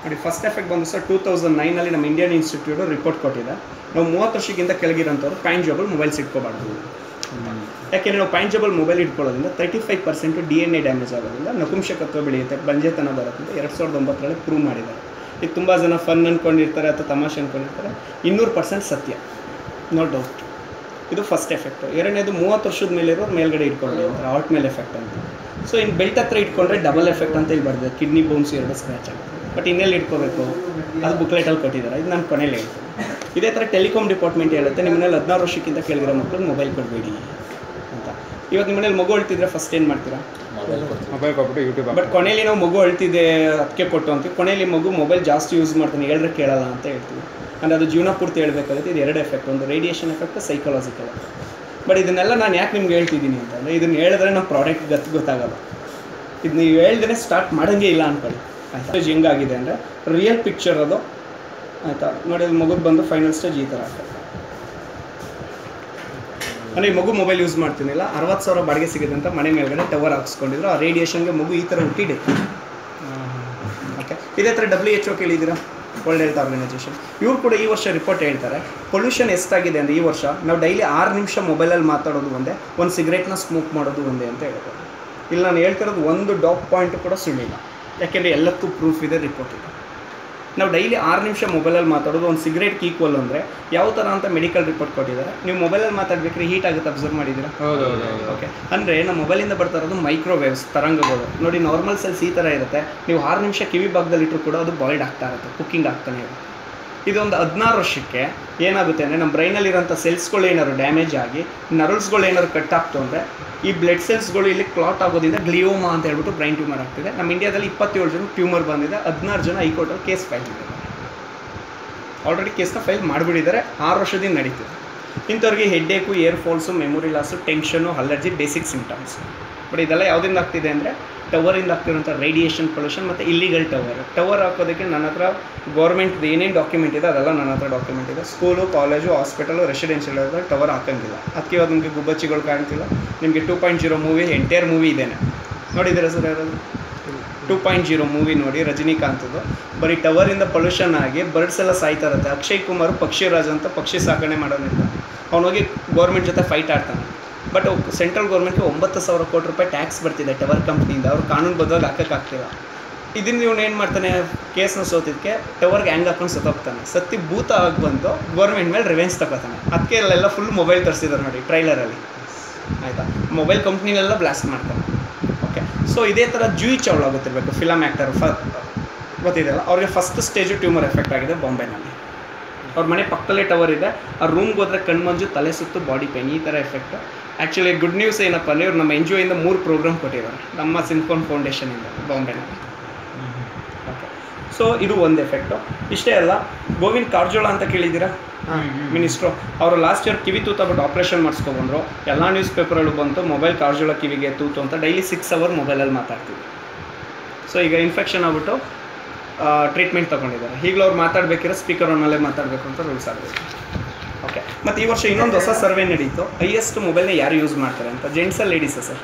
ನೋಡಿ first effect ಬಂದು sir two thousand ನೈನಲ್ಲಿ ನಮ್ಮ ಇಂಡಿಯನ್ ಇನ್ಸ್ಟಿಟ್ಯೂಟ್ ರಿಪೋರ್ಟ್ ಕೊಟ್ಟಿದೆ ನಾವು ಮೂವತ್ತು ವರ್ಷಕ್ಕಿಂತ ಕೆಳಗಿರೋಂಥವ್ರು ಪಾಯಿಂಟ್ ಜಾಬಲ್ ಮೊಬೈಲ್ಸ್ ಇಟ್ಕೋಬಾರ್ದು ಯಾಕೆಂದರೆ ನಾವು ಪಾಯಿಂಟ್ ಜಾಬಲ್ ಮೊಬೈಲ್ ಇಟ್ಕೊಳ್ಳೋದ್ರಿಂದ thirty five percent D N A damage ಆಗೋದ್ರಿಂದ ನಪುಂಸಕತ್ವ ಬೆಳೆಯುತ್ತೆ ಬಂಜೆತನ ಬರುತ್ತೆ ಅಂತ ಎರಡು ಸಾವಿರದ ಒಂಬತ್ತರಲ್ಲಿ ಪ್ರೂವ್ ಮಾಡಿದ್ದಾರೆ ಇದು ತುಂಬ ಜನ ಫನ್ ಅಂದ್ಕೊಂಡಿರ್ತಾರೆ ಅಥವಾ ತಮಾಷೆ ಅಂದ್ಕೊಂಡಿರ್ತಾರೆ ಇನ್ನೂರು ಪರ್ಸೆಂಟ್ ಸತ್ಯ ನೋ ಡೌಟ್ ಇದು ಫಸ್ಟ್ ಎಫೆಕ್ಟು ಎರಡನೇದು ಮೂವತ್ತು ವರ್ಷದ ಮೇಲೆ ಇರೋರು ಮೇಲ್ಗಡೆ ಇಟ್ಕೊಳ್ಳಿ ಅಂತಾರೆ ಆರ್ಟ್ ಮೇಲೆ ಎಫೆಕ್ಟ್ ಅಂತ ಸೊ ಇನ್ನು ಬೆಲ್ಟ್ ಹತ್ರ ಇಟ್ಕೊಂಡ್ರೆ ಡಬಲ್ ಎಫೆಕ್ಟ್ ಅಂತ ಇಲ್ಲಿ ಬರ್ದಿದೆ ಕಿಡ್ನಿ ಬೋನ್ಸ್ ಎರಡು ಸ್ಕ್ರ್ಯಾಚ್ ಆಗುತ್ತೆ ಬಟ್ ಇನ್ನೆಲ್ಲಿ ಇಟ್ಕೋಬೇಕು ಅದು ಬುಕ್ಲೆಟಲ್ಲಿ ಕೊಟ್ಟಿದ್ದಾರೆ ಇದು ನಾನು ಕೊನೆಯಲ್ಲಿ ಹೇಳ್ತೀನಿ ಇದೇ ಥರ ಟೆಲಿಕಾಮ್ ಡಿಪಾರ್ಟ್ಮೆಂಟ್ ಹೇಳುತ್ತೆ ನಿಮ್ಮ ಮನೇಲಿ ಹದಿನಾರು ವರ್ಷಕ್ಕಿಂತ ಕೆಳಗಿರೋ ಮಕ್ಕಳಿಗೆ ಮೊಬೈಲ್ ಕೊಡಬೇಡಿ ಅಂತ ಇವಾಗ ನಿಮ್ಮ ಮನೇಲಿ ಮಗು ಅಳ್ತಿದ್ರೆ ಫಸ್ಟ್ ಏನು ಮಾಡ್ತೀರಾ ಮೊಬೈಲ್ ಕೊಟ್ಬಿಟ್ಟು ಯೂಟ್ಯೂಬ್ ಬಟ್ ಕೊನೆಯಲ್ಲಿ ನಾವು ಮಗು ಅಳ್ತಿದೆ ಅದಕ್ಕೆ ಕೊಟ್ಟು ಅಂತೀವಿ ಕೊನೆಯಲ್ಲಿ ಮಗು ಮೊಬೈಲ್ ಜಾಸ್ತಿ ಯೂಸ್ ಮಾಡ್ತಾನೆ ಹೇಳಿದ್ರೆ ಕೇಳಲ್ಲ ಅಂತ ಹೇಳ್ತೀವಿ ಅಂದರೆ ಅದು ಜೀವನ ಪೂರ್ತಿ ಹೇಳ್ಬೇಕಾಗುತ್ತೆ ಇದು ಎರಡು ಎಫೆಕ್ಟ್ ಒಂದು ರೇಡಿಯೇಷನ್ ಎಫೆಕ್ಟ್ ಸೈಕಲಾಜಿಕಲ್ ಬಟ್ ಇದನ್ನೆಲ್ಲ ನಾನು ಯಾಕೆ ನಿಮ್ಗೆ ಹೇಳ್ತಿದ್ದೀನಿ ಅಂತಂದರೆ ಇದನ್ನು ಹೇಳಿದ್ರೆ ನಮ್ಮ ಪ್ರಾಡಕ್ಟ್ ಗತ್ ಗೊತ್ತಾಗಲ್ಲ ಇದು ನೀವು ಹೇಳ್ದೇ ಸ್ಟಾರ್ಟ್ ಮಾಡೋಂಗೇ ಇಲ್ಲ ಅಂದ್ಕೊಳ್ಳಿ ಆಯಿತಾ ಸ್ಟೇಜ್ ಹೆಂಗಾಗಿದೆ ಅಂದರೆ ರಿಯಲ್ ಪಿಕ್ಚರ್ ಅದು ಆಯಿತಾ ನೋಡಿ ಅದು ಮಗುಗೆ ಬಂದು ಫೈನಲ್ ಸ್ಟೇಜ್ ಈ ಥರ ಆಗ್ತದೆ ಅಂದರೆ ಈ ಮಗು ಮೊಬೈಲ್ ಯೂಸ್ ಮಾಡ್ತೀನಿಲ್ಲ ಅರವತ್ತು ಸಾವಿರ ಬಾಡಿಗೆ ಸಿಗುತ್ತೆ ಅಂತ ಮನೆ ಮೇಲ್ಗಡೆ ಟವರ್ ಹಾಕ್ಸ್ಕೊಂಡಿದ್ರು ಆ ರೇಡಿಯೇಷನ್ಗೆ ಮಗು ಈ ಥರ ಹುಟ್ಟಿದೆ ಓಕೆ ಇದೇ ಥರ ಡಬ್ಲ್ಯೂ ಎಚ್ ಒ ಕೇಳಿದ್ದೀರಾ ವರ್ಲ್ಡ್ ಹೆಲ್ತ್ ಆರ್ಗನೈಸೇಷನ್ ಇವ್ರು ಕೂಡ ಈ ವರ್ಷ ರಿಪೋರ್ಟ್ ಹೇಳ್ತಾರೆ ಪೊಲ್ಯೂಷನ್ ಎಷ್ಟಾಗಿದೆ ಅಂದರೆ ಈ ವರ್ಷ ನಾವು ಡೈಲಿ ಆರು ನಿಮಿಷ ಮೊಬೈಲಲ್ಲಿ ಮಾತಾಡೋದು ಒಂದೇ ಒಂದು ಸಿಗರೇಟ್ನ ಸ್ಮೋಕ್ ಮಾಡೋದು ಒಂದೇ ಅಂತ ಹೇಳ್ತಾರೆ ಇಲ್ಲಿ ನಾನು ಹೇಳ್ತಿರೋದು ಒಂದು ಡಾಪ್ ಪಾಯಿಂಟ್ ಕೂಡ ಸುಳ್ಳಿಲ್ಲ ಯಾಕೆಂದರೆ ಎಲ್ಲಕ್ಕೂ ಪ್ರೂಫ್ ಇದೆ ರಿಪೋರ್ಟ್ ಇದೆ ನಾವು ಡೈಲಿ ಆರು ನಿಮಿಷ ಮೊಬೈಲಲ್ಲಿ ಮಾತಾಡೋದು ಒಂದು ಸಿಗರೇಟ್ಗೆ ಈಕ್ವಲ್ ಅಂದರೆ ಯಾವ ಥರ ಅಂತ ಮೆಡಿಕಲ್ ರಿಪೋರ್ಟ್ ಕೊಟ್ಟಿದ್ದಾರೆ ನೀವು ಮೊಬೈಲಲ್ಲಿ ಮಾತಾಡ್ಬೇಕಾದ್ರೆ ಹೀಟ್ ಆಗುತ್ತೆ ಅಬ್ಸರ್ವ್ ಮಾಡಿದ್ದೀರಾ ಹೌದು ಹೌದು ಹೌದು ಓಕೆ ಅಂದರೆ ನಮ್ಮ ಮೊಬೈಲಿಂದ ಬರ್ತಾ ಇರೋದು ಮೈಕ್ರೋವೇವ್ಸ್ ತರಂಗಗಳು ನೋಡಿ ನಾರ್ಮಲ್ ಸೆಲ್ಸ್ ಈ ಥರ ಇರುತ್ತೆ ನೀವು ಆರು ನಿಮಿಷ ಕಿವಿ ಭಾಗದಲ್ಲಿ ಇಟ್ಟರು ಕೂಡ ಅದು ಬಾಯ್ಲ್ಡ್ ಆಗ್ತಾ ಇರುತ್ತೆ ಕುಕ್ಕಿಂಗ್ ಆಗ್ತಾನೆ ಇರುತ್ತೆ ಇದೊಂದು ಹದಿನಾರು ವರ್ಷಕ್ಕೆ ಏನಾಗುತ್ತೆ ಅಂದರೆ ನಮ್ಮ ಬ್ರೈನಲ್ಲಿರೋಂಥ ಸೆಲ್ಸ್ಗಳು ಏನಾದ್ರು ಡ್ಯಾಮೇಜ್ ಆಗಿ ನರ್ವ್ಸ್ಗಳು ಏನಾದ್ರು ಕಟ್ ಆಗ್ತು ಅಂದರೆ ಈ ಬ್ಲಡ್ ಸೆಲ್ಸ್ಗಳು ಇಲ್ಲಿ ಕ್ಲಾಟ್ ಆಗೋದ್ರಿಂದ ಗ್ಲಿಯೋಮಾ ಅಂತ ಹೇಳ್ಬಿಟ್ಟು ಬ್ರೈನ್ ಟ್ಯೂಮರ್ ಆಗ್ತಿದೆ ನಮ್ಮ ಇಂಡಿಯಾದಲ್ಲಿ ಇಪ್ಪತ್ತೇಳು ಜನ ಟ್ಯೂಮರ್ ಬಂದಿದೆ ಹದಿನಾರು ಜನ ಹೈಕೋರ್ಟಲ್ಲಿ ಕೇಸ್ ಫೈಲ್ ಮಾಡಿದ್ದಾರೆ ಆಲ್ರೆಡಿ ಕೇಸ್ನ ಫೈಲ್ ಮಾಡಿಬಿಟ್ಟಿದ್ದಾರೆ ಆರು ವರ್ಷದಿಂದ ನಡೀತಿದೆ ಇಂಥವ್ರಿಗೆ headache hair falls memory loss tension allergy basic symptoms but ಇದೆಲ್ಲ ಯಾವುದರಿಂದ ಆಗ್ತಿದೆ ಅಂದರೆ ಟವರಿಂದ ಆಗ್ತಿರೋಂಥ ರೇಡಿಯೇಷನ್ ಪೊಲ್ಯೂಷನ್ ಮತ್ತು ಇಲ್ಲಿಗಲ್ ಟವರ್ ಟವರ್ ಹಾಕೋದಕ್ಕೆ ನನ್ನ ಹತ್ರ ಗೌರ್ಮೆಂಟ್ ಏನೇನು ಡಾಕ್ಯುಮೆಂಟ್ ಇದೆ ಅದೆಲ್ಲ ನನ್ನ ಹತ್ರ ಡಾಕ್ಯುಮೆಂಟ್ ಇದೆ school college hospital residential tower ಹಾಕಂಗಿಲ್ಲ ಅದಕ್ಕೆ ಇವಾಗ ನಿಮಗೆ ಗುಬ್ಬಚ್ಚಿಗಳು ಕಾಣ್ತಿಲ್ಲ ನಿಮಗೆ two point zero movie entire movie ಇದೇನೆ ನೋಡಿದ್ದೀರಾ ಸರ್ ಯಾರಾದ್ರು ಟೂ ಪಾಯಿಂಟ್ ಜೀರೋ ಮೂವಿ ನೋಡಿ ರಜನಿಕಾಂತದ್ದು ಬರೀ ಟವರಿಂದ ಪೊಲ್ಯೂಷನ್ ಆಗಿ ಬರ್ಡ್ಸ್ ಎಲ್ಲ ಸಾಯ್ತಾ ಇರುತ್ತೆ ಅಕ್ಷಯ್ ಕುಮಾರ್ ಪಕ್ಷಿರಾಜ್ ಅಂತ ಪಕ್ಷಿ ಸಾಕಣೆ ಮಾಡೋನಿಲ್ಲ ಅವನೋಗಿ ಗೌರ್ಮೆಂಟ್ ಜೊತೆ ಫೈಟ್ ಆಡ್ತಾನೆ ಬಟ್ ಸೆಂಟ್ರಲ್ ಗೌರ್ಮೆಂಟ್ಗೆ ಒಂಬತ್ತು ಸಾವಿರ ಕೋಟಿ ರೂಪಾಯಿ ಟ್ಯಾಕ್ಸ್ ಬರ್ತಿದೆ ಟವರ್ ಕಂಪ್ನಿಯಿಂದ ಅವ್ರು ಕಾನೂನು ಬದ್ಧವಾಗಿ ಹಾಕೋಕ್ಕಾಗ್ತಿಲ್ಲ ಇದನ್ನು ಇವನು ಏನು ಮಾಡ್ತಾನೆ ಕೇಸ್ನ ಸೋತಿದ್ದಕ್ಕೆ ಟವರ್ಗೆ ಹ್ಯಾಂಗ್ ಹಾಕೊಂಡು ಸತ್ತೋಗ್ತಾನೆ ಸತ್ತಿ ಭೂತ ಆಗಿ ಬಂದು ಗೌರ್ಮೆಂಟ್ ಮೇಲೆ ರಿವೆನ್ಸ್ ತಗೋತಾನೆ ಅದಕ್ಕೆ ಅಲ್ಲೆಲ್ಲ ಫುಲ್ ಮೊಬೈಲ್ ತರಿಸಿದ್ದಾರೆ ನೋಡಿ ಟ್ರೈಲರಲ್ಲಿ ಆಯಿತಾ ಮೊಬೈಲ್ ಕಂಪ್ನಿನೆಲ್ಲ ಬ್ಲಾಸ್ಟ್ ಮಾಡ್ತಾನೆ ಓಕೆ ಸೊ ಇದೇ ಥರ ಜೂಯಿ ಚೌಳ ಗೊತ್ತಿರಬೇಕು ಫಿಲಮ್ ಆ್ಯಕ್ಟರ್ ಫ ಗೊತ್ತಿದೆಯಲ್ಲ ಅವ್ರಿಗೆ ಫಸ್ಟ್ ಸ್ಟೇಜು ಟ್ಯೂಮರ್ ಎಫೆಕ್ಟ್ ಆಗಿದೆ ಬಾಂಬೆನಲ್ಲಿ ಅವ್ರ ಮನೆ ಪಕ್ಕದಲ್ಲೇ ಟವರ್ ಇದೆ ಆ ರೂಮ್ಗೆ ಹೋದ್ರೆ ಕಣ್ಮಂಜು ತಲೆ ಸುತ್ತು ಬಾಡಿ ಪೇನ್ ಈ ಥರ ಎಫೆಕ್ಟ್ ಆ್ಯಕ್ಚುಲಿ ಗುಡ್ ನ್ಯೂಸ್ ಏನಪ್ಪ ಅಂದರೆ ಇವ್ರು ನಮ್ಮ ಎನ್ ಜಿ ಒಯಿಂದ ಮೂರು ಪ್ರೋಗ್ರಾಮ್ ಕೊಟ್ಟಿದ್ದಾರೆ ನಮ್ಮ ಸಿನ್ಕೋನ್ ಫೌಂಡೇಶನಿಂದ ಬಾಂಬೆನಲ್ಲಿ ಓಕೆ ಸೊ ಇದು ಒಂದು ಎಫೆಕ್ಟು ಇಷ್ಟೇ ಅಲ್ಲ ಗೋವಿಂದ್ ಕಾರಜೋಳ ಅಂತ ಕೇಳಿದ್ದೀರಾ ಮಿನಿಸ್ಟ್ರು ಅವರು ಲಾಸ್ಟ್ ಇಯರ್ ಕಿವಿ ತೂತ ಬಿಟ್ಟು ಆಪ್ರೇಷನ್ ಮಾಡಿಸ್ಕೊಬಂದರು ಎಲ್ಲ ನ್ಯೂಸ್ ಪೇಪರಲ್ಲೂ ಬಂತು ಮೊಬೈಲ್ ಕಾರಜೋಳ ಕಿವಿಗೆ ತೂತು ಅಂತ ಡೈಲಿ ಸಿಕ್ಸ್ ಅವರ್ ಮೊಬೈಲಲ್ಲಿ ಮಾತಾಡ್ತೀವಿ ಸೊ ಈಗ ಇನ್ಫೆಕ್ಷನ್ ಆಗ್ಬಿಟ್ಟು ಟ್ರೀಟ್ಮೆಂಟ್ ತೊಗೊಂಡಿದ್ದಾರೆ ಈಗಲೂ ಅವ್ರು ಮಾತಾಡಬೇಕಿರೋ ಸ್ಪೀಕರ್ ಆನಲ್ಲೇ ಮಾತಾಡಬೇಕು ಅಂತ ರೂಲ್ಸ್ ಆಗಬೇಕು ಓಕೆ ಮತ್ತು ಈ ವರ್ಷ ಇನ್ನೊಂದು ಹೊಸ ಸರ್ವೆ ನಡೀತು ಹೈಯೆಸ್ಟ್ ಮೊಬೈಲ್ನ ಯಾರು ಯೂಸ್ ಮಾಡ್ತಾರೆ ಅಂತ ಜೆಂಟ್ಸಾ ಲೇಡೀಸಾ ಸರ್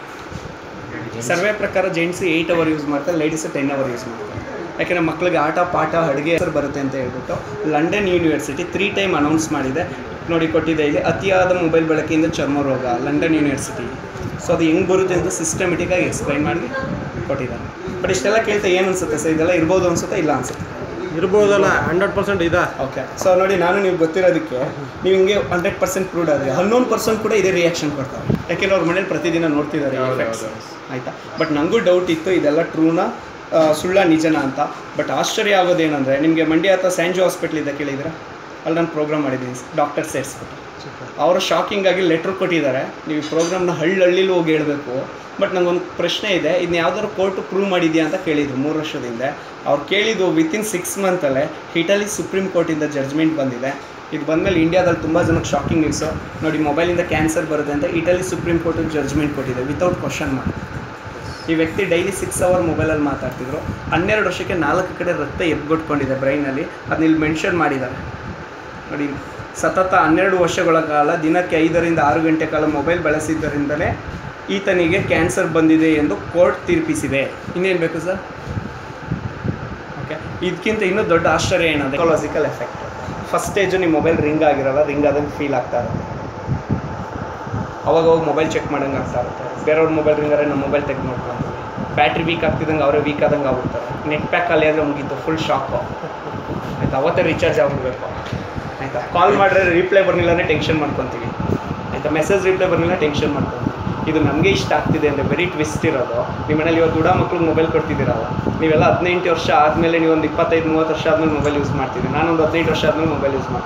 ಸರ್ವೆ ಪ್ರಕಾರ ಜೆಂಟ್ಸ್ ಏಯ್ಟ್ ಅವರ್ ಯೂಸ್ ಮಾಡ್ತಾರೆ ಲೇಡೀಸ್ ಟೆನ್ ಅವರ್ ಯೂಸ್ ಮಾಡ್ತಾರೆ ಯಾಕೆಂದರೆ ಮಕ್ಕಳಿಗೆ ಆಟ ಪಾಠ ಅಡುಗೆ ಹೆಸರು ಬರುತ್ತೆ ಅಂತ ಹೇಳ್ಬಿಟ್ಟು London university three time announce ಮಾಡಿದೆ ನೋಡಿ ಕೊಟ್ಟಿದೆ ಇಲ್ಲಿ ಅತಿಯಾದ ಮೊಬೈಲ್ ಬಳಕೆಯಿಂದ ಚರ್ಮ ರೋಗ ಲಂಡನ್ ಯೂನಿವರ್ಸಿಟಿ ಸೊ ಅದು ಹೆಂಗೆ ಬರುತ್ತೆ ಅಂತ ಸಿಸ್ಟಮೆಟಿಕ್ಕಾಗಿ ಎಕ್ಸ್ಪ್ಲೈನ್ ಮಾಡಿ ಕೊಟ್ಟಿದ್ದಾರೆ ಬಟ್ ಇಷ್ಟೆಲ್ಲ ಕೇಳ್ತಾ ಏನು ಅನ್ಸುತ್ತೆ ಸರ್ ಇದೆಲ್ಲ ಇರ್ಬೋದು ಅನ್ಸುತ್ತೆ ಇಲ್ಲ ಅನ್ಸುತ್ತೆ ಇರ್ಬೋದಲ್ಲ ಹಂಡ್ರೆಡ್ ಪರ್ಸೆಂಟ್ ಇದೆ ಓಕೆ ಸೊ ನೋಡಿ ನಾನು ನೀವು ಗೊತ್ತಿರೋದಕ್ಕೆ ನೀವು ಹಿಂಗೆ ಹಂಡ್ರೆಡ್ ಪರ್ಸೆಂಟ್ ಪ್ರೂಡ್ ಆದರೆ ಹನ್ನೊಂದು ಪರ್ಸೆಂಟ್ ಕೂಡ ಇದೇ ರಿಯಾಕ್ಷನ್ ಕೊಡ್ತಾರೆ ಯಾಕೆಂದ್ರೆ ಅವ್ರ ಮನೇಲಿ ಪ್ರತಿದಿನ ನೋಡ್ತಿದ್ದಾರೆ ಎಫೆಕ್ಟ್ಸ್ ಆಯಿತಾ ಬಟ್ ನನಗೂ ಡೌಟ್ ಇತ್ತು ಇದೆಲ್ಲ ಟ್ರೂನ ಸುಳ್ಳ ನಿಜನ ಅಂತ ಬಟ್ ಆಶ್ಚರ್ಯ ಆಗೋದೇನೆಂದರೆ ನಿಮಗೆ ಮಂಡ್ಯ ಹತ್ರ ಸ್ಯಾಂಜೋ ಹಾಸ್ಪಿಟ್ಲ್ ಇದೆ ಕೇಳಿದ್ರೆ ಅಲ್ಲಿ ನಾನು ಪ್ರೋಗ್ರಾಮ್ ಮಾಡಿದ್ದೀನಿ ಡಾಕ್ಟರ್ ಸೇರಿಸ್ಬಿಟ್ಟು ಅವರು ಶಾಕಿಂಗ್ ಆಗಿ ಲೆಟ್ರ್ ಕೊಟ್ಟಿದ್ದಾರೆ ನೀವು ಈ ಪ್ರೋಗ್ರಾಮ್ನ ಹಳ್ಳಿ ಹೋಗಿ ಹೇಳಬೇಕು ಬಟ್ ನಂಗೊಂದು ಪ್ರಶ್ನೆ ಇದೆ ಇದನ್ನ ಯಾವ್ದಾದ್ರು ಕೋರ್ಟ್ ಪ್ರೂವ್ ಮಾಡಿದ್ಯಾ ಅಂತ ಕೇಳಿದ್ರು ಮೂರು ವರ್ಷದಿಂದ ಅವ್ರು ಕೇಳಿದ್ದು ವಿತಿನ್ ಸಿಕ್ಸ್ ಮಂತಲ್ಲೇ ಇಟಲಿ ಸುಪ್ರೀಂ ಕೋರ್ಟಿಂದ ಜಡ್ಜ್ಮೆಂಟ್ ಬಂದಿದೆ ಇದು ಬಂದಮೇಲೆ ಇಂಡಿಯಾದಲ್ಲಿ ತುಂಬ ಜನಕ್ಕೆ ಶಾಕಿಂಗ್ ನ್ಯೂಸು ನೋಡಿ ಮೊಬೈಲಿಂದ ಕ್ಯಾನ್ಸರ್ ಬರುತ್ತೆ ಅಂತ ಇಟಲಿ ಸುಪ್ರೀಂ ಕೋರ್ಟ್ ಜಡ್ಜ್ಮೆಂಟ್ ಕೊಟ್ಟಿದೆ ವಿತೌಟ್ ಕ್ವಶನ್ ಮಾಡಿ ಈ ವ್ಯಕ್ತಿ ಡೈಲಿ ಸಿಕ್ಸ್ ಅವರ್ ಮೊಬೈಲಲ್ಲಿ ಮಾತಾಡ್ತಿದ್ರು ಹನ್ನೆರಡು ವರ್ಷಕ್ಕೆ ನಾಲ್ಕು ಕಡೆ ರಕ್ತ ಎಬ್ಗೊಟ್ಕೊಂಡಿದೆ ಬ್ರೈನಲ್ಲಿ ಅದನ್ನ ಇಲ್ಲಿ ಮೆನ್ಷನ್ ಮಾಡಿದ್ದಾರೆ ನೋಡಿ ಸತತ ಹನ್ನೆರಡು ವರ್ಷಗಳ ಕಾಲ ದಿನಕ್ಕೆ ಐದರಿಂದ ಆರು ಗಂಟೆ ಕಾಲ ಮೊಬೈಲ್ ಬಳಸಿದ್ದರಿಂದಲೇ ಈತನಿಗೆ ಕ್ಯಾನ್ಸರ್ ಬಂದಿದೆ ಎಂದು ಕೋರ್ಟ್ ತೀರ್ಪಿಸಿದೆ ಇನ್ನೇನು ಬೇಕು ಸರ್ ಓಕೆ ಇದಕ್ಕಿಂತ ಇನ್ನೂ ದೊಡ್ಡ ಆಶ್ಚರ್ಯ ಏನಂದ್ರೆ ಸೈಕಲಾಜಿಕಲ್ ಎಫೆಕ್ಟ್ ಫಸ್ಟ್ ಸ್ಟೇಜು ನಿಮ್ಮ ಮೊಬೈಲ್ ರಿಂಗ್ ಆಗಿರಲ್ಲ ರಿಂಗ್ ಆದಂಗೆ ಫೀಲ್ ಆಗ್ತಾ ಇರುತ್ತೆ ಅವಾಗ ಅವಾಗ ಮೊಬೈಲ್ ಚೆಕ್ ಮಾಡಂಗೆ ಆಗ್ತಾ ಇರುತ್ತೆ ಬೇರೆಯವ್ರ ಮೊಬೈಲ್ ರಿಂಗಾರೆ ನಮ್ಮ ಮೊಬೈಲ್ ತೆಗೆದು ನೋಡ್ಕೊಂತೀವಿ ಬ್ಯಾಟ್ರಿ ವೀಕ್ ಆಗ್ತಿದ್ದಂಗೆ ಅವರೇ ವೀಕ್ ಆದಂಗೆ ಆಗ್ಬಿಡ್ತಾರೆ ನೆಟ್ ಪ್ಯಾಕ್ ಖಾಲಿ ಆದರೆ ಮುಗೀತು ಫುಲ್ ಶಾಕು ಆಯ್ತಾ ಅವತ್ತೇ ರೀಚಾರ್ಜ್ ಆಗ್ಬಿಡ್ಬೇಕು ಆಯಿತಾ ಕಾಲ್ ಮಾಡಿದ್ರೆ ರಿಪ್ಲೈ ಬರಲಿಲ್ಲ ಅಂದರೆ ಟೆನ್ಷನ್ ಮಾಡ್ಕೊತೀವಿ ಆಯಿತಾ ಮೆಸೇಜ್ ರಿಪ್ಲೈ ಬರಲಿಲ್ಲ ಟೆನ್ಷನ್ ಮಾಡ್ಕೊತೀವಿ ಇದು ನಮಗೆ ಇಷ್ಟ ಆಗ್ತಿದೆ ಅಂದರೆ ವೆರಿ ಟ್ವಿಸ್ಟ್ ಇರೋದು ನಿಮ್ಮ ಮನೇಲಿ ಇವತ್ತು ದುಡ ಮಕ್ಳಿಗೆ ಮೊಬೈಲ್ ಕೊಡ್ತಿದ್ದೀರಲ್ಲ ನೀವೆಲ್ಲ ಹದಿನೆಂಟು ವರ್ಷ ಆದಮೇಲೆ ನೀವು ಒಂದು ಇಪ್ಪತ್ತೈದು ಮೂವತ್ತು ವರ್ಷ ಆದಮೇಲೆ ಮೊಬೈಲ್ ಯೂಸ್ ಮಾಡ್ತೀವಿ ನಾನೊಂದು ಹದಿನೆಂಟು ವರ್ಷ ಆದಮೇಲೆ ಮೊಬೈಲ್ ಯೂಸ್ ಮಾಡ್ತೀನಿ